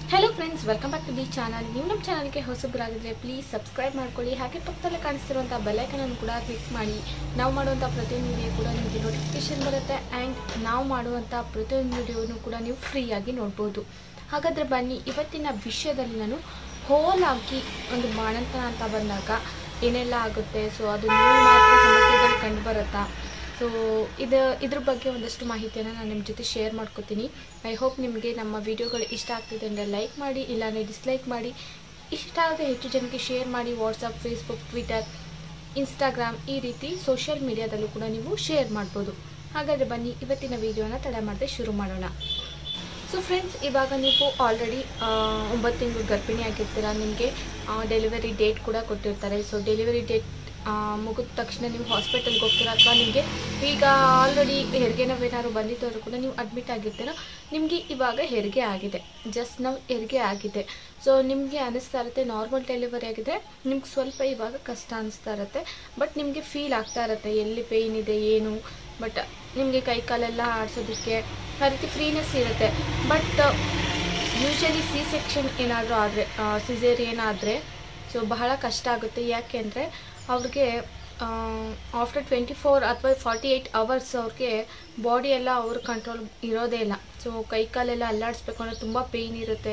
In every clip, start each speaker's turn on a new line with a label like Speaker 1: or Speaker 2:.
Speaker 1: hello friends welcome back to the channel ನೀವು ನಮ್ಮ ಚಾನಲ್ಗೆ ಹೊಸಬರಾಗಿದ್ದರೆ ಪ್ಲೀಸ್ ಸಬ್ಸ್ಕ್ರೈಬ್ ಮಾಡ್ಕೊಳ್ಳಿ ಹಾಗೆ ಪಕ್ಕದಲ್ಲೇ ಕಾಣಿಸ್ತಿರುವಂಥ ಬೆಲ್ಲೈಕನನ್ನು ಕೂಡ ಕ್ಲಿಕ್ ಮಾಡಿ ನಾವು ಮಾಡುವಂಥ ಪ್ರತಿಯೊಂದು ವಿಡಿಯೋ ಕೂಡ ನಿಮಗೆ ನೋಟಿಫಿಕೇಶನ್ ಬರುತ್ತೆ ಆ್ಯಂಡ್ ನಾವು ಮಾಡುವಂಥ ಪ್ರತಿಯೊಂದು ವಿಡಿಯೋನು ಕೂಡ ನೀವು ಫ್ರೀಯಾಗಿ ನೋಡ್ಬೋದು ಹಾಗಾದರೆ ಬನ್ನಿ ಇವತ್ತಿನ ವಿಷಯದಲ್ಲಿ ನಾನು ಹೋಲ್ ಆಗಿ ಒಂದು ಬಾಣಂತನ ಅಂತ ಬಂದಾಗ ಏನೆಲ್ಲ ಆಗುತ್ತೆ ಸೊ ಅದು ನೀವು ಮಾತ್ರ ಸಮಸ್ಯೆಗಳು ಕಂಡು ಬರುತ್ತಾ ಸೊ ಇದು ಇದ್ರ ಬಗ್ಗೆ ಒಂದಷ್ಟು ಮಾಹಿತಿಯನ್ನು ನಾನು ನಿಮ್ಮ ಜೊತೆ ಶೇರ್ ಮಾಡ್ಕೋತೀನಿ ಐ ಹೋಪ್ ನಿಮಗೆ ನಮ್ಮ ವಿಡಿಯೋಗಳು ಇಷ್ಟ ಆಗ್ತಿದೆ ಅಂದರೆ ಲೈಕ್ ಮಾಡಿ ಇಲ್ಲಾಂದರೆ ಡಿಸ್ಲೈಕ್ ಮಾಡಿ ಇಷ್ಟ ಆದರೆ ಹೆಚ್ಚು ಜನಕ್ಕೆ ಶೇರ್ ಮಾಡಿ ವಾಟ್ಸಪ್ ಫೇಸ್ಬುಕ್ ಟ್ವಿಟರ್ ಇನ್ಸ್ಟಾಗ್ರಾಮ್ ಈ ರೀತಿ ಸೋಷಿಯಲ್ ಮೀಡಿಯಾದಲ್ಲೂ ಕೂಡ ನೀವು ಶೇರ್ ಮಾಡ್ಬೋದು ಹಾಗಾದರೆ ಬನ್ನಿ ಇವತ್ತಿನ ವಿಡಿಯೋನ ತಡ ಮಾಡದೆ ಶುರು ಮಾಡೋಣ ಸೊ ಫ್ರೆಂಡ್ಸ್ ಇವಾಗ ನೀವು ಆಲ್ರೆಡಿ ಒಂಬತ್ತು ತಿಂಗಳು ಗರ್ಭಿಣಿ ಆಗಿರ್ತೀರ ನಿಮಗೆ ಡೆಲಿವರಿ ಡೇಟ್ ಕೂಡ ಕೊಟ್ಟಿರ್ತಾರೆ ಸೊ ಡೆಲಿವರಿ ಡೇಟ್ ಮುಗಿದ ತಕ್ಷಣ ನೀವು ಹಾಸ್ಪಿಟಲ್ಗೆ ಹೋಗ್ತೀರಾ ಅಥವಾ ನಿಮಗೆ ಈಗ ಆಲ್ರೆಡಿ ಹೆರಿಗೆ ನೋವೇನಾದ್ರು ಬಂದಿದ್ದವರು ಕೂಡ ನೀವು ಅಡ್ಮಿಟ್ ಆಗಿರ್ತೀರ ನಿಮಗೆ ಇವಾಗ ಹೆರಿಗೆ ಆಗಿದೆ ಜಸ್ಟ್ ನಾವು ಹೆರಿಗೆ ಆಗಿದೆ ಸೊ ನಿಮಗೆ ಅನಿಸ್ತಾ ಇರುತ್ತೆ ನಾರ್ಮಲ್ ಡೆಲಿವರಿ ಆಗಿದೆ ನಿಮ್ಗೆ ಸ್ವಲ್ಪ ಇವಾಗ ಕಷ್ಟ ಅನಿಸ್ತಾ ಇರುತ್ತೆ ಬಟ್ ನಿಮಗೆ ಫೀಲ್ ಆಗ್ತಾ ಇರುತ್ತೆ ಎಲ್ಲಿ ಪೇಯ್ನ್ ಇದೆ ಏನು ಬಟ್ ನಿಮಗೆ ಕೈ ಕಾಲೆಲ್ಲ ಆಡಿಸೋದಕ್ಕೆ ಆ ರೀತಿ ಫ್ರೀನೆಸ್ ಇರುತ್ತೆ ಬಟ್ ಯೂಶಲಿ ಸಿ ಸೆಕ್ಷನ್ ಏನಾದರೂ ಆದರೆ ಸಿಸೇರಿಯನ್ ಆದರೆ ಸೊ ಬಹಳ ಕಷ್ಟ ಆಗುತ್ತೆ ಯಾಕೆ ಅಂದರೆ ಅವ್ರಿಗೆ ಆಫ್ಟರ್ ಟ್ವೆಂಟಿ ಫೋರ್ ಅಥವಾ ಫಾರ್ಟಿ ಏಯ್ಟ್ ಅವರ್ಸ್ ಅವ್ರಿಗೆ ಬಾಡಿ ಎಲ್ಲ ಅವ್ರ ಕಂಟ್ರೋಲ್ ಇರೋದೇ ಇಲ್ಲ ಸೊ ಕೈ ಕಾಲೆಲ್ಲ ಅಲ್ಲಾಡಿಸ್ಬೇಕು ಅಂದರೆ ತುಂಬ ಪೇಯ್ನ್ ಇರುತ್ತೆ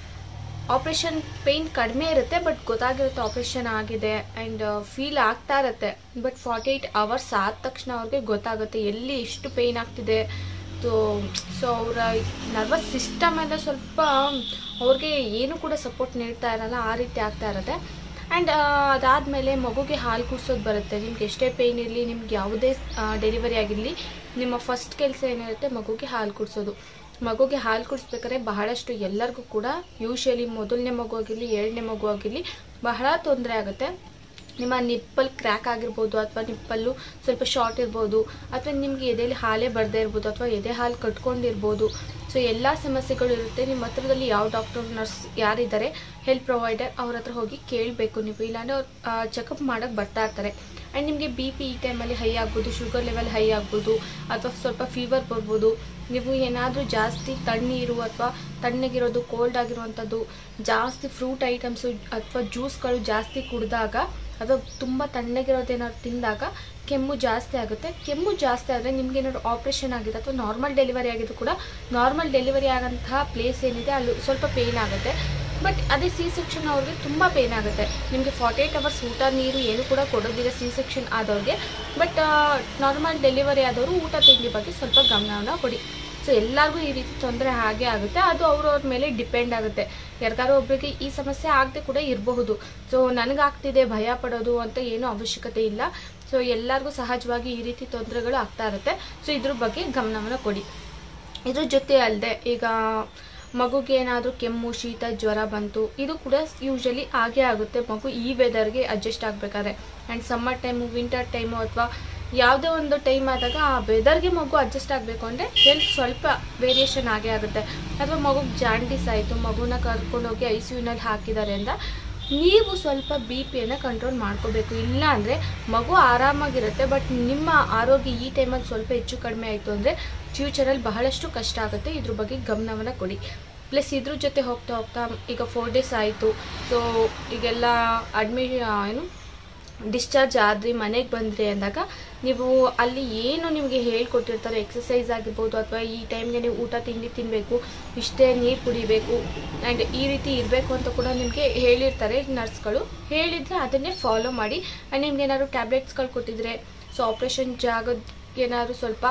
Speaker 1: ಆಪ್ರೇಷನ್ ಪೇಯ್ನ್ ಕಡಿಮೆ ಇರುತ್ತೆ ಬಟ್ ಗೊತ್ತಾಗಿರುತ್ತೆ ಆಪ್ರೇಷನ್ ಆಗಿದೆ ಆ್ಯಂಡ್ ಫೀಲ್ ಆಗ್ತಾ ಇರುತ್ತೆ ಬಟ್ ಫಾರ್ಟಿ ಏಯ್ಟ್ ಅವರ್ಸ್ ಆದ ತಕ್ಷಣ ಅವ್ರಿಗೆ ಗೊತ್ತಾಗುತ್ತೆ ಎಲ್ಲಿ ಎಷ್ಟು ಪೇಯ್ನ್ ಆಗ್ತಿದೆ ಸೊ ಸೊ ಅವರ ನರ್ವಸ್ ಸಿಸ್ಟಮ್ ಎಲ್ಲ ಸ್ವಲ್ಪ ಅವ್ರಿಗೆ ಏನು ಕೂಡ ಸಪೋರ್ಟ್ ನೀಡ್ತಾ ಇರಲ್ಲ ಆ ರೀತಿ ಆಗ್ತಾ ಇರುತ್ತೆ ಆ್ಯಂಡ್ ಅದಾದಮೇಲೆ ಮಗುಗೆ ಹಾಲು ಕುಡಿಸೋದು ಬರುತ್ತೆ ನಿಮ್ಗೆ ಎಷ್ಟೇ ಪೇಯ್ನ್ ಇರಲಿ ನಿಮ್ಗೆ ಯಾವುದೇ ಡೆಲಿವರಿ ಆಗಿರಲಿ ನಿಮ್ಮ ಫಸ್ಟ್ ಕೆಲಸ ಏನಿರುತ್ತೆ ಮಗುಗೆ ಹಾಲು ಕುಡಿಸೋದು ಮಗುಗೆ ಹಾಲು ಕುಡಿಸ್ಬೇಕಾದ್ರೆ ಬಹಳಷ್ಟು ಎಲ್ಲರಿಗೂ ಕೂಡ ಯೂಶಲಿ ಮೊದಲನೇ ಮಗು ಆಗಿರಲಿ ಎರಡನೇ ಮಗು ಆಗಿರಲಿ ಬಹಳ ತೊಂದರೆ ಆಗುತ್ತೆ ನಿಮ್ಮ ನಿಪ್ಪಲ್ ಕ್ರ್ಯಾಕ್ ಆಗಿರ್ಬೋದು ಅಥವಾ ನಿಪ್ಪಲ್ಲು ಸ್ವಲ್ಪ ಶಾರ್ಟ್ ಇರ್ಬೋದು ಅಥವಾ ನಿಮಗೆ ಎದೆಯಲ್ಲಿ ಹಾಲೇ ಬರದೇ ಇರ್ಬೋದು ಅಥವಾ ಎದೆ ಹಾಲು ಕಟ್ಕೊಂಡಿರ್ಬೋದು ಸೊ ಎಲ್ಲ ಸಮಸ್ಯೆಗಳು ಇರುತ್ತೆ ನಿಮ್ಮ ಹತ್ರದಲ್ಲಿ ಯಾವ ಡಾಕ್ಟರ್ ನರ್ಸ್ ಯಾರಿದ್ದಾರೆ ಹೆಲ್ತ್ ಪ್ರೊವೈಡರ್ ಅವ್ರ ಹತ್ರ ಹೋಗಿ ಕೇಳಬೇಕು ನೀವು ಇಲ್ಲಾಂದ್ರೆ ಅವ್ರು ಚೆಕಪ್ ಮಾಡೋಕ್ಕೆ ಬರ್ತಾ ಇರ್ತಾರೆ ಆ್ಯಂಡ್ ನಿಮಗೆ ಬಿ ಪಿ ಈ ಟೈಮಲ್ಲಿ ಹೈ ಆಗ್ಬೋದು ಶುಗರ್ ಲೆವೆಲ್ ಹೈ ಆಗ್ಬೋದು ಅಥವಾ ಸ್ವಲ್ಪ ಫೀವರ್ ಬರ್ಬೋದು ನೀವು ಏನಾದರೂ ಜಾಸ್ತಿ ತಣ್ಣೀರು ಅಥವಾ ತಣ್ಣಗಿರೋದು ಕೋಲ್ಡ್ ಆಗಿರುವಂಥದ್ದು ಜಾಸ್ತಿ ಫ್ರೂಟ್ ಐಟಮ್ಸು ಅಥವಾ ಜ್ಯೂಸ್ಗಳು ಜಾಸ್ತಿ ಕುಡಿದಾಗ ಅಥವಾ ತುಂಬ ತಣ್ಣಗಿರೋದೇನಾದ್ರು ತಿಂದಾಗ ಕೆಮ್ಮು ಜಾಸ್ತಿ ಆಗುತ್ತೆ ಕೆಮ್ಮು ಜಾಸ್ತಿ ಆದರೆ ನಿಮ್ಗೆ ಏನಾದ್ರು ಆಪ್ರೇಷನ್ ಆಗಿದೆ ಅಥವಾ ನಾರ್ಮಲ್ ಡೆಲಿವರಿ ಆಗಿದ್ದು ಕೂಡ ನಾರ್ಮಲ್ ಡೆಲಿವರಿ ಆಗೋಂತಹ ಪ್ಲೇಸ್ ಏನಿದೆ ಅಲ್ಲಿ ಸ್ವಲ್ಪ ಪೇಯ್ನ್ ಆಗುತ್ತೆ ಬಟ್ ಅದೇ ಸಿ ಸೆಕ್ಷನ್ ಅವ್ರಿಗೆ ತುಂಬ ಪೇಯ್ನ್ ಆಗುತ್ತೆ ನಿಮಗೆ ಫಾರ್ಟಿ ಏಯ್ಟ್ ಅವರ್ಸ್ ಊಟ ನೀರು ಏನು ಕೂಡ ಕೊಡೋದಿಲ್ಲ ಸಿ ಸೆಕ್ಷನ್ ಆದವ್ರಿಗೆ ಬಟ್ ನಾರ್ಮಲ್ ಡೆಲಿವರಿ ಆದವರು ಊಟ ತಿಂಡಿ ಬಗ್ಗೆ ಸ್ವಲ್ಪ ಗಮನವನ್ನು ಕೊಡಿ ಸೊ ಎಲ್ಲರಿಗೂ ಈ ರೀತಿ ತೊಂದರೆ ಹಾಗೆ ಆಗುತ್ತೆ ಅದು ಅವ್ರವ್ರ ಮೇಲೆ ಡಿಪೆಂಡ್ ಆಗುತ್ತೆ ಯಾರಿಗಾರು ಒಬ್ಬರಿಗೆ ಈ ಸಮಸ್ಯೆ ಆಗದೆ ಕೂಡ ಇರಬಹುದು ಸೊ ನನಗಾಗ್ತಿದೆ ಭಯ ಪಡೋದು ಅಂತ ಏನೂ ಅವಶ್ಯಕತೆ ಇಲ್ಲ ಸೊ ಎಲ್ಲರಿಗೂ ಸಹಜವಾಗಿ ಈ ರೀತಿ ತೊಂದರೆಗಳು ಆಗ್ತಾ ಇರುತ್ತೆ ಸೊ ಇದ್ರ ಬಗ್ಗೆ ಗಮನವನ್ನು ಕೊಡಿ ಇದ್ರ ಜೊತೆ ಅಲ್ಲದೆ ಈಗ ಮಗುಗೆ ಏನಾದರೂ ಕೆಮ್ಮು ಶೀತ ಜ್ವರ ಬಂತು ಇದು ಕೂಡ ಯೂಶಲಿ ಆಗೇ ಆಗುತ್ತೆ ಮಗು ಈ ವೆದರ್ಗೆ ಅಡ್ಜಸ್ಟ್ ಆಗಬೇಕಾದ್ರೆ and summer time winter time ಅಥವಾ ಯಾವುದೇ ಒಂದು ಟೈಮ್ ಆದಾಗ ಆ ವೆದರ್ಗೆ ಮಗು ಅಡ್ಜಸ್ಟ್ ಆಗಬೇಕು ಅಂದರೆ ಹೆಲ್ತ್ ಸ್ವಲ್ಪ ವೇರಿಯೇಷನ್ ಆಗೇ ಆಗುತ್ತೆ ಅಥವಾ ಮಗುಗೆ ಜಾಂಡೀಸ್ ಆಯಿತು ಮಗುನ ಕರ್ಕೊಂಡೋಗಿ ಐ ಸಿ ಯುನಲ್ಲಿ ಹಾಕಿದ್ದಾರೆ ಅಂತ ನೀವು ಸ್ವಲ್ಪ ಬಿ ಪಿಯನ್ನು ಕಂಟ್ರೋಲ್ ಮಾಡ್ಕೋಬೇಕು ಇಲ್ಲ ಅಂದರೆ ಮಗು ಆರಾಮಾಗಿರುತ್ತೆ ಬಟ್ ನಿಮ್ಮ ಆರೋಗ್ಯ ಈ ಟೈಮಲ್ಲಿ ಸ್ವಲ್ಪ ಹೆಚ್ಚು ಕಡಿಮೆ ಆಯಿತು ಅಂದರೆ ಫ್ಯೂಚರಲ್ಲಿ ಬಹಳಷ್ಟು ಕಷ್ಟ ಆಗುತ್ತೆ ಇದ್ರ ಬಗ್ಗೆ ಗಮನವನ್ನು ಕೊಡಿ ಪ್ಲಸ್ ಇದ್ರ ಜೊತೆ ಹೋಗ್ತಾ ಹೋಗ್ತಾ ಈಗ ಫೋರ್ ಡೇಸ್ ಆಯಿತು ಸೊ ಈಗೆಲ್ಲ ಅಡ್ಮಿ ಏನು ಡಿಸ್ಚಾರ್ಜ್ ಆದ್ರಿ ಮನೆಗೆ ಬಂದ್ರಿ ಅಂದಾಗ ನೀವು ಅಲ್ಲಿ ಏನು ನಿಮಗೆ ಹೇಳ್ಕೊಟ್ಟಿರ್ತಾರೆ ಎಕ್ಸಸೈಸ್ ಆಗಿರ್ಬೋದು ಅಥವಾ ಈ ಟೈಮ್ಗೆ ನೀವು ಊಟ ತಿಂಡಿ ತಿನ್ನಬೇಕು ಇಷ್ಟೇ ನೀರು ಕುಡಿಬೇಕು ಆ್ಯಂಡ್ ಈ ರೀತಿ ಇರಬೇಕು ಅಂತ ಕೂಡ ನಿಮಗೆ ಹೇಳಿರ್ತಾರೆ ನರ್ಸ್ಗಳು ಹೇಳಿದರೆ ಅದನ್ನೇ ಫಾಲೋ ಮಾಡಿ ಆ್ಯಂಡ್ ನಿಮ್ಗೆ ಏನಾದ್ರು ಟ್ಯಾಬ್ಲೆಟ್ಸ್ಗಳು ಕೊಟ್ಟಿದ್ರೆ ಸೊ ಆಪ್ರೇಷನ್ ಜಾಗದ ಏನಾದ್ರು ಸ್ವಲ್ಪ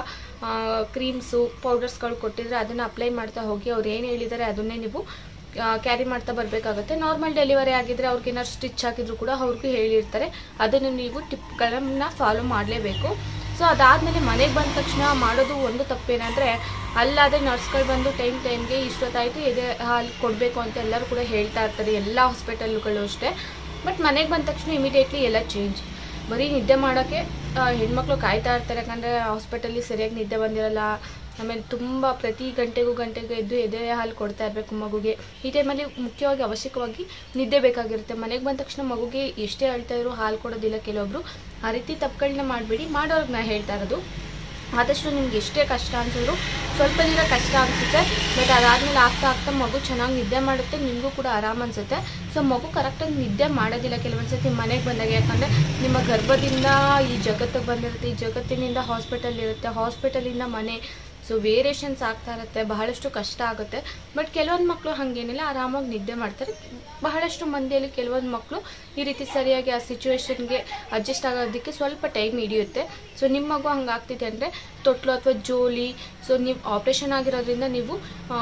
Speaker 1: ಕ್ರೀಮ್ಸು ಪೌಡರ್ಸ್ಗಳು ಕೊಟ್ಟಿದ್ರೆ ಅದನ್ನು ಅಪ್ಲೈ ಮಾಡ್ತಾ ಹೋಗಿ ಅವ್ರು ಏನು ಹೇಳಿದ್ದಾರೆ ಅದನ್ನೇ ನೀವು ಕ್ಯಾರಿ ಮಾಡ್ತಾ ಬರಬೇಕಾಗುತ್ತೆ ನಾರ್ಮಲ್ ಡೆಲಿವರಿ ಆಗಿದ್ರೆ ಅವ್ರಿಗೆ ಏನಾದ್ರು ಸ್ಟಿಚ್ ಹಾಕಿದ್ರು ಕೂಡ ಅವ್ರಿಗೂ ಹೇಳಿರ್ತಾರೆ ಅದನ್ನು ನೀವು ಟಿಪ್ಗಳನ್ನು ಫಾಲೋ ಮಾಡಲೇಬೇಕು ಸೊ ಅದಾದಮೇಲೆ ಮನೆಗೆ ಬಂದ ತಕ್ಷಣ ಮಾಡೋದು ಒಂದು ತಪ್ಪೇನಂದರೆ ಅಲ್ಲಾದರೆ ನರ್ಸ್ಗಳು ಬಂದು ಟೈಮ್ ಟೈಮ್ಗೆ ಇಷ್ಟೊತ್ತಾಯಿತು ಎದೆ ಹಾಲು ಕೊಡಬೇಕು ಅಂತ ಎಲ್ಲರೂ ಕೂಡ ಹೇಳ್ತಾ ಇರ್ತಾರೆ ಎಲ್ಲ ಹಾಸ್ಪಿಟಲ್ಗಳು ಅಷ್ಟೇ ಬಟ್ ಮನೆಗೆ ಬಂದ ತಕ್ಷಣ ಇಮಿಡಿಯೇಟ್ಲಿ ಎಲ್ಲ ಚೇಂಜ್ ಬರೀ ನಿದ್ದೆ ಮಾಡೋಕ್ಕೆ ಹೆಣ್ಮಕ್ಳು ಕಾಯ್ತಾ ಇರ್ತಾರೆ ಯಾಕಂದರೆ ಹಾಸ್ಪಿಟಲ್ಲಿ ಸರಿಯಾಗಿ ನಿದ್ದೆ ಬಂದಿರಲ್ಲ ಆಮೇಲೆ ತುಂಬ ಪ್ರತಿ ಗಂಟೆಗೂ ಗಂಟೆಗೂ ಎದ್ದು ಎದೆ ಹಾಲು ಕೊಡ್ತಾ ಇರಬೇಕು ಮಗುಗೆ ಈ ಟೈಮಲ್ಲಿ ಮುಖ್ಯವಾಗಿ ಅವಶ್ಯಕವಾಗಿ ನಿದ್ದೆ ಬೇಕಾಗಿರುತ್ತೆ ಮನೆಗೆ ಬಂದ ತಕ್ಷಣ ಮಗುಗೆ ಎಷ್ಟೇ ಅಳ್ತಾ ಇದ್ರು ಹಾಲು ಕೊಡೋದಿಲ್ಲ ಕೆಲವೊಬ್ರು ಆ ರೀತಿ ತಪ್ಪುಗಳನ್ನ ಮಾಡಬೇಡಿ ಮಾಡೋರ್ಗೆ ನಾ ಹೇಳ್ತಾ ಇರೋದು ಆದಷ್ಟು ನಿಮ್ಗೆ ಎಷ್ಟೇ ಕಷ್ಟ ಅನ್ಸಿದ್ರು ಸ್ವಲ್ಪ ದಿನ ಕಷ್ಟ ಅನಿಸುತ್ತೆ ಬಟ್ ಅದಾದಮೇಲೆ ಆಗ್ತಾ ಆಗ್ತಾ ಮಗು ಚೆನ್ನಾಗಿ ನಿದ್ದೆ ಮಾಡುತ್ತೆ ನಿಮಗೂ ಕೂಡ ಆರಾಮ್ ಅನಿಸುತ್ತೆ ಸೊ ಮಗು ಕರೆಕ್ಟಾಗಿ ನಿದ್ದೆ ಮಾಡೋದಿಲ್ಲ ಕೆಲವೊಂದು ಸತಿ ಮನೆಗೆ ಬಂದಾಗ ಯಾಕಂದರೆ ನಿಮ್ಮ ಗರ್ಭದಿಂದ ಈ ಜಗತ್ತಿಗೆ ಬಂದಿರುತ್ತೆ ಈ ಜಗತ್ತಿನಿಂದ ಹಾಸ್ಪಿಟಲ್ ಇರುತ್ತೆ ಹಾಸ್ಪಿಟಲಿಂದ ಮನೆ ಸೊ ವೇರಿಯೇಷನ್ಸ್ ಆಗ್ತಾ ಇರುತ್ತೆ ಬಹಳಷ್ಟು ಕಷ್ಟ ಆಗುತ್ತೆ ಬಟ್ ಕೆಲವೊಂದು ಮಕ್ಕಳು ಹಾಗೇನಿಲ್ಲ ಆರಾಮಾಗಿ ನಿದ್ದೆ ಮಾಡ್ತಾರೆ ಬಹಳಷ್ಟು ಮಂದಿಯಲ್ಲಿ ಕೆಲವೊಂದು ಮಕ್ಕಳು ಈ ರೀತಿ ಸರಿಯಾಗಿ ಆ ಸಿಚುವೇಶನ್ಗೆ ಅಡ್ಜಸ್ಟ್ ಆಗೋದಕ್ಕೆ ಸ್ವಲ್ಪ ಟೈಮ್ ಹಿಡಿಯುತ್ತೆ ಸೊ ನಿಮ್ಮ ಮಗು ಹಂಗಾಗ್ತಿದೆ ಅಂದರೆ ತೊಟ್ಲು ಅಥವಾ ಜೋಲಿ ಸೊ ನೀವು ಆಪ್ರೇಷನ್ ಆಗಿರೋದ್ರಿಂದ ನೀವು ಆ,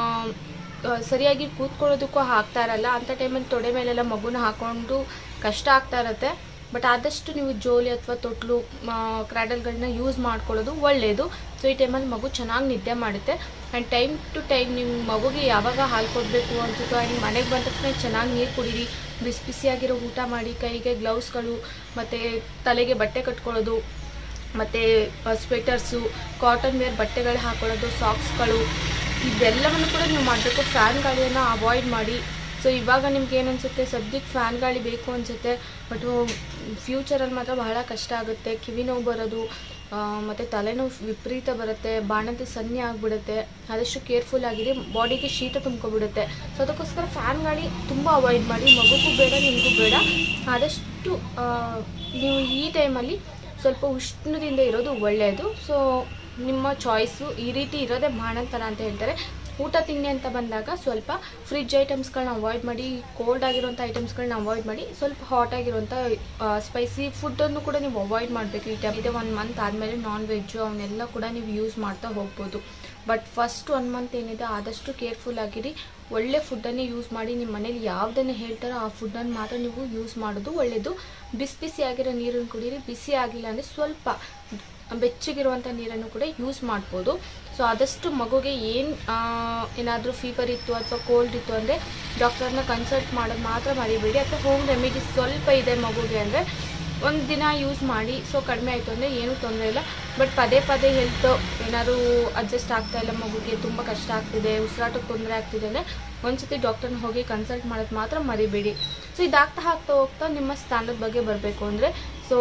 Speaker 1: ಆ, ಸರಿಯಾಗಿ ಕೂತ್ಕೊಳ್ಳೋದಕ್ಕೂ ಆಗ್ತಾ ಇರಲ್ಲ ಅಂಥ ಟೈಮಲ್ಲಿ ತೊಡೆ ಮೇಲೆಲ್ಲ ಮಗುನ ಹಾಕೊಂಡು ಕಷ್ಟ ಆಗ್ತಾ ಇರುತ್ತೆ ಬಟ್ ಆದಷ್ಟು ನೀವು ಜೋಲಿ ಅಥವಾ ತೊಟ್ಲು ಕ್ರಾಡಲ್ಗಳನ್ನ ಯೂಸ್ ಮಾಡ್ಕೊಳ್ಳೋದು ಒಳ್ಳೆಯದು ಸೊ ಈ ಟೈಮಲ್ಲಿ ಮಗು ಚೆನ್ನಾಗಿ ನಿದ್ದೆ ಮಾಡುತ್ತೆ ಆ್ಯಂಡ್ ಟೈಮ್ ಟು ಟೈಮ್ ನಿಮ್ಮ ಮಗುಗೆ ಯಾವಾಗ ಹಾಲು ಕೊಡಬೇಕು ಅನ್ಸುತ್ತೋ ಆ್ಯಂಡ್ ಮನೆಗೆ ಬಂದ ತಕ್ಷಣ ಚೆನ್ನಾಗಿ ನೀರು ಕುಡೀರಿ ಬಿಸಿ ಬಿಸಿಯಾಗಿರೋ ಊಟ ಮಾಡಿ ಕೈಗೆ ಗ್ಲೌಸ್ಗಳು ಮತ್ತು ತಲೆಗೆ ಬಟ್ಟೆ ಕಟ್ಕೊಳ್ಳೋದು ಮತ್ತು ಸ್ವೆಟರ್ಸು ಕಾಟನ್ ವೇರ್ ಬಟ್ಟೆಗಳು ಹಾಕೊಳ್ಳೋದು ಸಾಕ್ಸ್ಗಳು ಇದೆಲ್ಲವನ್ನು ಕೂಡ ನೀವು ಮಾಡಬೇಕು ಫ್ಯಾನ್ ಗಾಳಿಯನ್ನು ಅವಾಯ್ಡ್ ಮಾಡಿ ಸೊ ಇವಾಗ ನಿಮ್ಗೆ ಏನು ಅನಿಸುತ್ತೆ ಸದ್ಯಕ್ಕೆ ಫ್ಯಾನ್ ಗಾಳಿ ಬೇಕು ಅನಿಸುತ್ತೆ ಬಟ್ ಫ್ಯೂಚರಲ್ಲಿ ಮಾತ್ರ ಬಹಳ ಕಷ್ಟ ಆಗುತ್ತೆ ಕಿವಿ ನೋವು ಬರೋದು ಮತ್ತು ತಲೆನೋವು ವಿಪರೀತ ಬರುತ್ತೆ ಬಾಣಂತಿ ಸನ್ನೆ ಆಗಿಬಿಡುತ್ತೆ ಆದಷ್ಟು ಕೇರ್ಫುಲ್ ಆಗಿರಿ ಬಾಡಿಗೆ ಶೀತ ತುಂಬ್ಕೊಬಿಡುತ್ತೆ ಸೊ ಅದಕ್ಕೋಸ್ಕರ ಫ್ಯಾನ್ ಗಾಳಿ ತುಂಬ ಅವಾಯ್ಡ್ ಮಾಡಿ ಮಗುಗೂ ಬೇಡ ನಿಮಗೂ ಬೇಡ ಆದಷ್ಟು ಆ, ನೀವು ಈ ಟೈಮಲ್ಲಿ ಸ್ವಲ್ಪ ಉಷ್ಣದಿಂದ ಇರೋದು ಒಳ್ಳೆಯದು ಸೊ ನಿಮ್ಮ ಚಾಯ್ಸು ಈ ರೀತಿ ಇರೋದೇ ಬಾಣಂತನ ಅಂತ ಹೇಳ್ತಾರೆ ಊಟ ತಿಂಡಿ ಅಂತ ಬಂದಾಗ ಸ್ವಲ್ಪ ಫ್ರಿಜ್ ಐಟಮ್ಸ್ಗಳನ್ನ ಅವಾಯ್ಡ್ ಮಾಡಿ ಕೋಲ್ಡ್ ಆಗಿರುವಂಥ ಐಟಮ್ಸ್ಗಳನ್ನ ಅವಾಯ್ಡ್ ಮಾಡಿ ಸ್ವಲ್ಪ ಹಾಟ್ ಆಗಿರುವಂಥ ಸ್ಪೈಸಿ ಫುಡ್ಡನ್ನು ಕೂಡ ನೀವು ಅವಾಯ್ಡ್ ಮಾಡಬೇಕು ಈ ಟೈಮ್ ಇದೆ ಒನ್ ಮಂತ್ ಆದಮೇಲೆ ನಾನ್ ವೆಜ್ಜು ಅವನ್ನೆಲ್ಲ ಕೂಡ ನೀವು ಯೂಸ್ ಮಾಡ್ತಾ ಹೋಗ್ಬೋದು ಬಟ್ ಫಸ್ಟ್ ಒನ್ ಮಂತ್ ಏನಿದೆ ಆದಷ್ಟು ಕೇರ್ಫುಲ್ ಆಗಿರಿ ಒಳ್ಳೆ ಫುಡ್ಡನ್ನೇ ಯೂಸ್ ಮಾಡಿ ನಿಮ್ಮ ಮನೇಲಿ ಯಾವುದನ್ನು ಹೇಳ್ತಾರೋ ಆ ಫುಡ್ಡನ್ನು ಮಾತ್ರ ನೀವು ಯೂಸ್ ಮಾಡೋದು ಒಳ್ಳೆಯದು ಬಿಸಿ ಬಿಸಿ ಆಗಿರೋ ನೀರನ್ನು ಕುಡೀರಿ ಬಿಸಿ ಆಗಿಲ್ಲ ಅಂದರೆ ಸ್ವಲ್ಪ ಬೆಚ್ಚಗಿರುವಂಥ ನೀರನ್ನು ಕೂಡ ಯೂಸ್ ಮಾಡ್ಬೋದು ಸೊ ಆದಷ್ಟು ಮಗುಗೆ ಏನು ಏನಾದರೂ ಫೀವರ್ ಇತ್ತು ಅಥವಾ ಕೋಲ್ಡ್ ಇತ್ತು ಅಂದರೆ ಡಾಕ್ಟರ್ನ ಕನ್ಸಲ್ಟ್ ಮಾಡೋದು ಮಾತ್ರ ಮರಿಬೇಡಿ ಅಥವಾ ಹೋಮ್ ರೆಮಿಡೀಸ್ ಸ್ವಲ್ಪ ಇದೆ ಮಗುಗೆ ಅಂದರೆ ಒಂದು ದಿನ ಯೂಸ್ ಮಾಡಿ ಸೊ ಕಡಿಮೆ ಆಯಿತು ಅಂದರೆ ಏನೂ ತೊಂದರೆ ಇಲ್ಲ ಬಟ್ ಪದೇ ಪದೇ ಹೆಲ್ತ್ ಏನಾದ್ರು ಅಡ್ಜಸ್ಟ್ ಆಗ್ತಾ ಇಲ್ಲ ಮಗುಗೆ ತುಂಬ ಕಷ್ಟ ಆಗ್ತಿದೆ ಉಸಿರಾಟಕ್ಕೆ ತೊಂದರೆ ಆಗ್ತಿದೆ ಅಂದರೆ ಒಂದ್ಸತಿ ಡಾಕ್ಟರ್ನ ಹೋಗಿ ಕನ್ಸಲ್ಟ್ ಮಾಡೋದು ಮಾತ್ರ ಮರಿಬೇಡಿ ಸೊ ಇದಾಗ್ತಾ ಆಗ್ತಾ ಹೋಗ್ತಾ ನಿಮ್ಮ ಸ್ಥಾನದ ಬಗ್ಗೆ ಬರಬೇಕು ಅಂದರೆ ಸೊ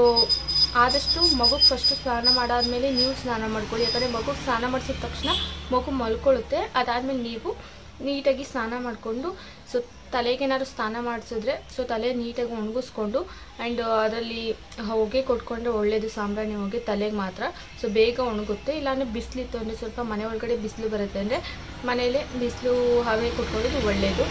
Speaker 1: ಆದಷ್ಟು ಮಗುಗೆ ಫಸ್ಟು ಸ್ನಾನ ಮಾಡಾದ್ಮೇಲೆ ನೀವು ಸ್ನಾನ ಮಾಡ್ಕೊಳ್ಳಿ ಯಾಕಂದರೆ ಮಗುಗೆ ಸ್ನಾನ ಮಾಡಿಸಿದ ತಕ್ಷಣ ಮಗು ಮಲ್ಕೊಳ್ಳುತ್ತೆ ಅದಾದಮೇಲೆ ನೀವು ನೀಟಾಗಿ ಸ್ನಾನ ಮಾಡಿಕೊಂಡು ಸೊ ತಲೆಗೇನಾದ್ರು ಸ್ನಾನ ಮಾಡಿಸಿದ್ರೆ ಸೊ ತಲೆ ನೀಟಾಗಿ ಒಣಗಿಸ್ಕೊಂಡು ಆ್ಯಂಡ್ ಅದರಲ್ಲಿ ಹೊಗೆ ಕೊಟ್ಕೊಂಡ್ರೆ ಒಳ್ಳೆಯದು ಸಾಂಬ್ರಾಣಿ ಹೊಗೆ ತಲೆಗೆ ಮಾತ್ರ ಸೊ ಬೇಗ ಒಣಗುತ್ತೆ ಇಲ್ಲಾಂದರೆ ಬಿಸಿಲಿತ್ತು ಅಂದರೆ ಸ್ವಲ್ಪ ಮನೆ ಒಳಗಡೆ ಬಿಸಿಲು ಬರುತ್ತೆ ಅಂದರೆ ಮನೆಯಲ್ಲೇ ಬಿಸಿಲು ಹವೆ ಕೊಟ್ಕೊಳ್ಳೋದು ಒಳ್ಳೆಯದು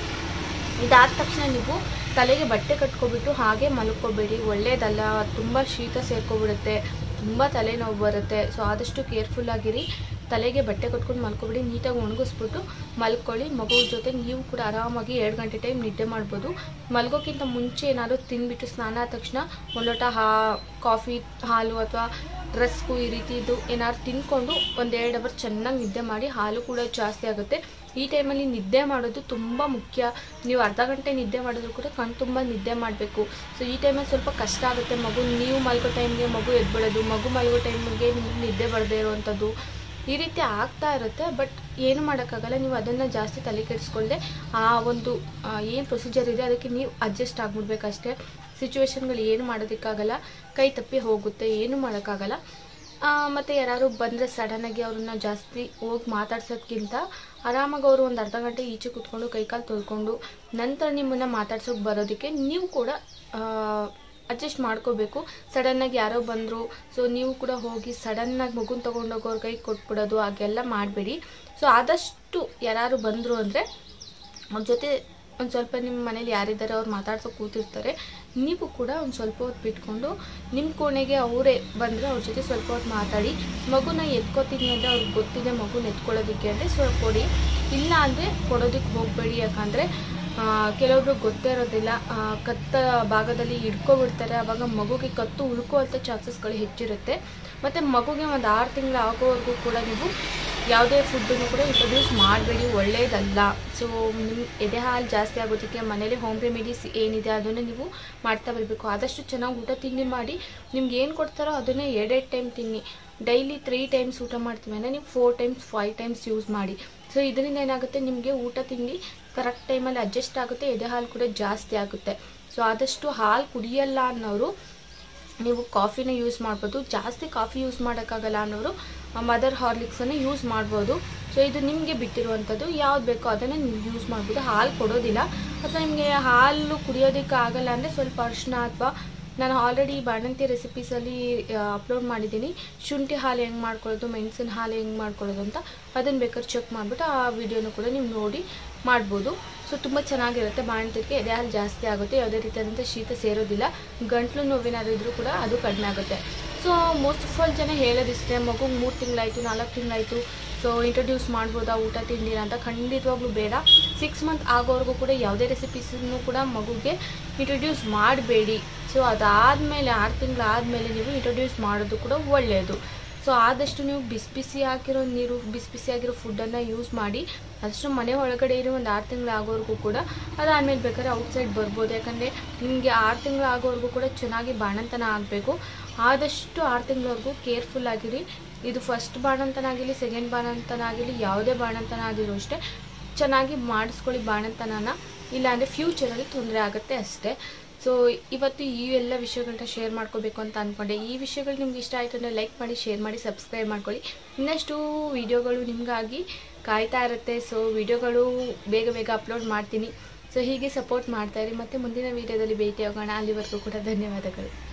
Speaker 1: ಇದಾದ ತಕ್ಷಣ ನೀವು ತಲೆಗೆ ಬಟ್ಟೆ ಕಟ್ಕೊಬಿಟ್ಟು ಹಾಗೆ ಮಲ್ಕೋಬೇಡಿ ಒಳ್ಳೇದಲ್ಲ ತುಂಬ ಶೀತ ಸೇರ್ಕೊಬಿಡುತ್ತೆ ತುಂಬ ತಲೆನೋವು ಬರುತ್ತೆ ಸೊ ಆದಷ್ಟು ಕೇರ್ಫುಲ್ ಆಗಿರಿ ತಲೆಗೆ ಬಟ್ಟೆ ಕಟ್ಕೊಂಡು ಮಲ್ಕೊಬಿಡಿ ನೀಟಾಗಿ ಒಣಗಿಸ್ಬಿಟ್ಟು ಮಲ್ಕೊಳ್ಳಿ ಮಗುವ ಜೊತೆ ನೀವು ಕೂಡ ಆರಾಮಾಗಿ ಎರಡು ಗಂಟೆ ಟೈಮ್ ನಿದ್ದೆ ಮಾಡ್ಬೋದು ಮಲ್ಗೋಕ್ಕಿಂತ ಮುಂಚೆ ಏನಾದರೂ ತಿಂದ್ಬಿಟ್ಟು ಸ್ನಾನ ಆದ ತಕ್ಷಣ ಒಂದು ಲೋಟ ಹಾ ಕಾಫಿ ಹಾಲು ಅಥವಾ ರಸ್ಕು ಈ ರೀತಿದು ಏನಾದ್ರು ತಿನ್ಕೊಂಡು ಒಂದು ಎರಡು ಅವರ್ ಚೆನ್ನಾಗಿ ನಿದ್ದೆ ಮಾಡಿ ಹಾಲು ಕೂಡ ಜಾಸ್ತಿ ಆಗುತ್ತೆ ಈ ಟೈಮಲ್ಲಿ ನಿದ್ದೆ ಮಾಡೋದು ತುಂಬ ಮುಖ್ಯ ನೀವು ಅರ್ಧ ಗಂಟೆ ನಿದ್ದೆ ಮಾಡಿದ್ರು ಕೂಡ ಕಣ್ ತುಂಬ ನಿದ್ದೆ ಮಾಡಬೇಕು ಸೊ ಈ ಟೈಮಲ್ಲಿ ಸ್ವಲ್ಪ ಕಷ್ಟ ಆಗುತ್ತೆ ಮಗು ನೀವು ಮಲ್ಗೋ ಟೈಮ್ಗೆ ಮಗು ಎದ್ಬಿಡೋದು ಮಗು ಮಲ್ಗೋ ಟೈಮ್ಗೆ ನಿಮಗೆ ನಿದ್ದೆ ಬರದೇ ಇರುವಂಥದ್ದು ಈ ರೀತಿ ಆಗ್ತಾ ಇರುತ್ತೆ ಬಟ್ ಏನು ಮಾಡೋಕ್ಕಾಗಲ್ಲ ನೀವು ಅದನ್ನು ಜಾಸ್ತಿ ತಲೆ ಕೆಡಿಸ್ಕೊಳ್ಳದೆ ಆ ಒಂದು ಏನು ಪ್ರೊಸೀಜರ್ ಇದೆ ಅದಕ್ಕೆ ನೀವು ಅಡ್ಜಸ್ಟ್ ಆಗ್ಬಿಡ್ಬೇಕಷ್ಟೇ ಸಿಚುವೇಶನ್ಗಳು ಏನು ಮಾಡೋದಕ್ಕಾಗಲ್ಲ ಕೈ ತಪ್ಪಿ ಹೋಗುತ್ತೆ ಏನು ಮಾಡೋಕ್ಕಾಗಲ್ಲ ಮತ್ತು ಯಾರು ಬಂದರೆ ಸಡನ್ನಾಗಿ ಅವ್ರನ್ನ ಜಾಸ್ತಿ ಹೋಗಿ ಮಾತಾಡ್ಸೋದ್ಕಿಂತ ಆರಾಮಾಗಿ ಅವರು ಒಂದು ಅರ್ಧ ಗಂಟೆ ಈಚೆ ಕೂತ್ಕೊಂಡು ಕೈಕಾಲು ತೊಳ್ಕೊಂಡು ನಂತರ ನಿಮ್ಮನ್ನು ಮಾತಾಡ್ಸೋಕೆ ಬರೋದಕ್ಕೆ ನೀವು ಕೂಡ ಅಡ್ಜಸ್ಟ್ ಮಾಡ್ಕೋಬೇಕು ಸಡನ್ನಾಗಿ ಯಾರೋ ಬಂದರು ಸೊ ನೀವು ಕೂಡ ಹೋಗಿ ಸಡನ್ನಾಗಿ ಮಗುನ ತೊಗೊಂಡೋಗಿ ಅವ್ರ ಕೈಗೆ ಕೊಟ್ಬಿಡೋದು ಹಾಗೆಲ್ಲ ಮಾಡಬೇಡಿ ಸೊ ಆದಷ್ಟು ಯಾರು ಬಂದರು ಅಂದರೆ ಅವ್ರ ಜೊತೆ ಒಂದು ಸ್ವಲ್ಪ ನಿಮ್ಮ ಮನೇಲಿ ಯಾರಿದ್ದಾರೆ ಅವ್ರು ಮಾತಾಡ್ಸೋಕೆ ಕೂತಿರ್ತಾರೆ ನೀವು ಕೂಡ ಒಂದು ಸ್ವಲ್ಪ ಹೊತ್ತು ಬಿಟ್ಕೊಂಡು ನಿಮ್ಮ ಕೋಣೆಗೆ ಅವರೇ ಬಂದರೆ ಅವ್ರ ಜೊತೆ ಸ್ವಲ್ಪ ಹೊತ್ತು ಮಾತಾಡಿ ಮಗುನ ಎತ್ಕೋತೀನಿ ಅಂದರೆ ಅವ್ರಿಗೆ ಗೊತ್ತಿದೆ ಮಗುನ ಎತ್ಕೊಳ್ಳೋದಕ್ಕೆ ಅಂದರೆ ಸ್ವಲ್ಪ ಕೊಡಿ ಇಲ್ಲ ಅಂದರೆ ಕೊಡೋದಕ್ಕೆ ಹೋಗಬೇಡಿ ಯಾಕಂದರೆ ಕೆಲವೊಬ್ರು ಗೊತ್ತೇ ಇರೋದಿಲ್ಲ ಆ, ಕತ್ತ ಭಾಗದಲ್ಲಿ ಹಿಡ್ಕೊಬಿಡ್ತಾರೆ ಆವಾಗ ಮಗುಗೆ ಕತ್ತು ಉಳ್ಕೋವಂಥ ಚಾನ್ಸಸ್ಗಳು ಹೆಚ್ಚಿರುತ್ತೆ ಮತ್ತು ಮಗುಗೆ ಒಂದು ಆರು ತಿಂಗಳು ಆಗೋವರೆಗೂ ಕೂಡ ನೀವು ಯಾವುದೇ ಫುಡ್ಡನ್ನು ಕೂಡ ಇಂಟ್ರೊಡ್ಯೂಸ್ ಮಾಡಬೇಡಿ ಒಳ್ಳೆಯದಲ್ಲ ಸೊ ನಿಮ್ಮ ಎದೆ ಹಾಲು ಜಾಸ್ತಿ ಆಗೋದಕ್ಕೆ ಮನೇಲಿ ಹೋಮ್ ರೆಮಿಡೀಸ್ ಏನಿದೆ ಅದನ್ನು ನೀವು ಮಾಡ್ತಾ ಬರಬೇಕು ಆದಷ್ಟು ಚೆನ್ನಾಗಿ ಊಟ ತಿಂಡಿ ಮಾಡಿ ನಿಮ್ಗೆ ಏನು ಕೊಡ್ತಾರೋ ಅದನ್ನೇ ಎರಡೆರಡು ಟೈಮ್ ತಿನ್ನಿ ಡೈಲಿ ತ್ರೀ ಟೈಮ್ಸ್ ಊಟ ಮಾಡ್ತೀವಿ ಅಂದರೆ ನೀವು four times five times use ಮಾಡಿ ಸೊ ಇದರಿಂದ ಏನಾಗುತ್ತೆ ನಿಮಗೆ ಊಟ ತಿಂಡಿ ಕರೆಕ್ಟ್ ಟೈಮಲ್ಲಿ ಅಡ್ಜಸ್ಟ್ ಆಗುತ್ತೆ ಎದೆ ಹಾಲು ಕೂಡ ಜಾಸ್ತಿ ಆಗುತ್ತೆ ಸೊ ಆದಷ್ಟು ಹಾಲು ಕುಡಿಯಲ್ಲ ಅನ್ನೋರು ನೀವು ಕಾಫಿನ ಯೂಸ್ ಮಾಡ್ಬೋದು ಜಾಸ್ತಿ ಕಾಫಿ ಯೂಸ್ ಮಾಡೋಕ್ಕಾಗಲ್ಲ ಅನ್ನೋರು ಮದರ್ ಹಾರ್ಲಿಕ್ಸನ್ನು ಯೂಸ್ ಮಾಡ್ಬೋದು ಸೊ ಇದು ನಿಮಗೆ ಬಿಟ್ಟಿರುವಂಥದ್ದು ಯಾವ್ದು ಬೇಕೋ ಅದನ್ನು ನೀವು ಯೂಸ್ ಮಾಡ್ಬೋದು ಹಾಲು ಕೊಡೋದಿಲ್ಲ ಅಥವಾ ನಿಮಗೆ ಹಾಲು ಕುಡಿಯೋದಕ್ಕೆ ಆಗಲ್ಲ ಅಂದರೆ ಸ್ವಲ್ಪ ಅರಿಶಿನ ಅಥವಾ ನಾನು ಆಲ್ರೆಡಿ ಬಾಣಂತಿ ರೆಸಿಪೀಸಲ್ಲಿ ಅಪ್ಲೋಡ್ ಮಾಡಿದ್ದೀನಿ ಶುಂಠಿ ಹಾಲು ಹೆಂಗೆ ಮಾಡ್ಕೊಳ್ಳೋದು ಮೆಣಸಿನ ಹಾಲು ಹೆಂಗೆ ಮಾಡ್ಕೊಳ್ಳೋದು ಅಂತ ಅದನ್ನು ಬೇಕಾದ್ರೆ ಚೆಕ್ ಮಾಡಿಬಿಟ್ಟು ಆ ವಿಡಿಯೋನ ಕೂಡ ನೀವು ನೋಡಿ ಮಾಡ್ಬೋದು ಸೊ ತುಂಬ ಚೆನ್ನಾಗಿರುತ್ತೆ ಬಾಣಂತಿಗೆ ಎದೆ ಹಾಲು ಜಾಸ್ತಿ ಆಗುತ್ತೆ ಯಾವುದೇ ರೀತಿಯಾದಂಥ ಶೀತ ಸೇರೋದಿಲ್ಲ ಗಂಟ್ಲು ನೋವೇನಾದ್ರು ಇದ್ರೂ ಕೂಡ ಅದು ಕಡಿಮೆ ಆಗುತ್ತೆ ಸೊ ಮೋಸ್ಟ್ ಆಫ್ ಆಲ್ ಜನ ಹೇಳೋದಿಷ್ಟೇ ಮಗು ಮೂರು ತಿಂಗಳಾಯಿತು ನಾಲ್ಕು ತಿಂಗಳಾಯಿತು ಸೊ ಇಂಟ್ರೊಡ್ಯೂಸ್ ಮಾಡ್ಬೋದಾ ಊಟ ತಿಂಡಿನ ಅಂತ ಖಂಡಿತವಾಗ್ಲೂ ಬೇಡ ಸಿಕ್ಸ್ ಮಂತ್ ಆಗೋವರೆಗೂ ಕೂಡ ಯಾವುದೇ ರೆಸಿಪೀಸನ್ನು ಕೂಡ ಮಗುಗೆ ಇಂಟ್ರೊಡ್ಯೂಸ್ ಮಾಡಬೇಡಿ ಸೊ ಅದಾದಮೇಲೆ ಆರು ತಿಂಗಳಾದಮೇಲೆ ನೀವು ಇಂಟ್ರೊಡ್ಯೂಸ್ ಮಾಡೋದು ಕೂಡ ಒಳ್ಳೆಯದು ಸೊ ಆದಷ್ಟು ನೀವು ಬಿಸಿ ಬಿಸಿ ಹಾಕಿರೋ ನೀರು ಬಿಸಿ ಬಿಸಿ ಆಗಿರೋ ಫುಡ್ಡನ್ನು ಯೂಸ್ ಮಾಡಿ ಅದಷ್ಟು ಮನೆ ಒಳಗಡೆ ಇರೋ ಒಂದು ಆರು ತಿಂಗಳು ಆಗೋವರೆಗೂ ಕೂಡ ಅದಾದಮೇಲೆ ಬೇಕಾದ್ರೆ ಔಟ್ಸೈಡ್ ಬರ್ಬೋದು ಯಾಕಂದರೆ ನಿಮಗೆ ಆರು ತಿಂಗಳು ಆಗೋವರೆಗೂ ಕೂಡ ಚೆನ್ನಾಗಿ ಬಾಣಂತನ ಆಗಬೇಕು ಆದಷ್ಟು ಆರು ತಿಂಗಳವರೆಗೂ ಕೇರ್ಫುಲ್ ಆಗಿರಿ ಇದು ಫಸ್ಟ್ ಬಾಣಂತನ ಆಗಿರಲಿ ಸೆಕೆಂಡ್ ಬಾಣಂತನ ಆಗಿರಲಿ ಯಾವುದೇ ಬಾಣಂತನ ಆಗಿರೋ ಅಷ್ಟೇ ಚೆನ್ನಾಗಿ ಮಾಡಿಸ್ಕೊಳ್ಳಿ ಬಾಣಂತನನ ಇಲ್ಲಾಂದರೆ ಫ್ಯೂಚರಲ್ಲಿ ತೊಂದರೆ ಆಗುತ್ತೆ ಅಷ್ಟೇ ಸೊ ಇವತ್ತು ಈ ಎಲ್ಲ ವಿಷಯಗಳನ್ನ ಶೇರ್ ಮಾಡ್ಕೋಬೇಕು ಅಂತ ಅಂದ್ಕೊಂಡೆ ಈ ವಿಷಯಗಳು ನಿಮ್ಗೆ ಇಷ್ಟ ಆಯಿತು ಅಂದರೆ ಲೈಕ್ ಮಾಡಿ ಶೇರ್ ಮಾಡಿ ಸಬ್ಸ್ಕ್ರೈಬ್ ಮಾಡ್ಕೊಳ್ಳಿ ಇನ್ನಷ್ಟು ವಿಡಿಯೋಗಳು ನಿಮಗಾಗಿ ಕಾಯ್ತಾ ಇರುತ್ತೆ ಸೊ ವಿಡಿಯೋಗಳು ಬೇಗ ಬೇಗ ಅಪ್ಲೋಡ್ ಮಾಡ್ತೀನಿ ಸೊ ಹೀಗೆ ಸಪೋರ್ಟ್ ಮಾಡ್ತಾಯಿರಿ ಮತ್ತು ಮುಂದಿನ ವಿಡಿಯೋದಲ್ಲಿ ಭೇಟಿ ಆಗೋಣ ಅಲ್ಲಿವರೆಗೂ ಕೂಡ ಧನ್ಯವಾದಗಳು